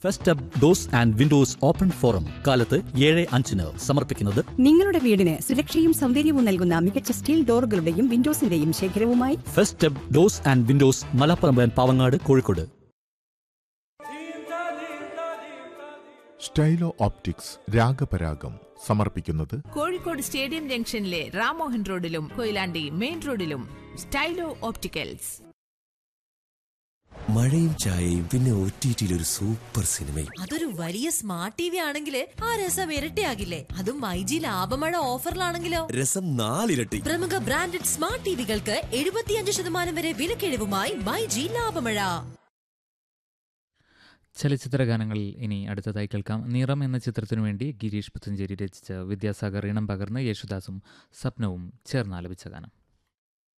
fest up doors and windows open forum കാലത്ത് ഏഴ് അഞ്ചിന് സമർപ്പിക്കുന്നത് നിങ്ങളുടെ വീടിന് സുരക്ഷയും സൗന്ദര്യവും നൽകുന്ന മികച്ച സ്റ്റീൽ ഡോറുകളുടെയും വിൻഡോസിന്റെയും ശേഖരവുമായി fest up doors and windows Malappuram Pavangad Kozhikode stylo optics Ragaparagam സമർപ്പിക്കുന്നത് കോഴിക്കോട് സ്റ്റേഡിയം ജംഗ്ഷനിലെ റാമോഹൻ റോഡിലും കൊയിലാണ്ടി മെയിൻ റോഡിലും സ്റ്റൈലോ ഓപ്റ്റിക്കൽസ് മഴയും ചായയും പിന്നെ ഒ ടി ടിയിൽ ഒരു സൂപ്പർ സിനിമയും അതൊരു വലിയ സ്മാർട്ട് ടി വി ആണെങ്കിൽ ആ രസം ഇരട്ടിയാകില്ലേ അതും മൈജി ലാഭമഴ ഓഫറിലാണെങ്കിലോ രസം നാലിരട്ടി പ്രമുഖ ബ്രാൻഡഡ് സ്മാർട്ട് ടിവികൾക്ക് എഴുപത്തിയഞ്ച് ശതമാനം വരെ വിലക്കിഴിവുമായി മൈജി ലാഭമഴ ചലച്ചിത്ര ഗാനങ്ങളിൽ ഇനി അടുത്തതായി കേൾക്കാം നിറം എന്ന ചിത്രത്തിനു വേണ്ടി ഗിരീഷ് പുത്തഞ്ചേരി രചിച്ച് വിദ്യാസാഗർ ഇണം പകർന്ന് യേശുദാസും സ്വപ്നവും ചേർന്നാലപിച്ച ഗാനം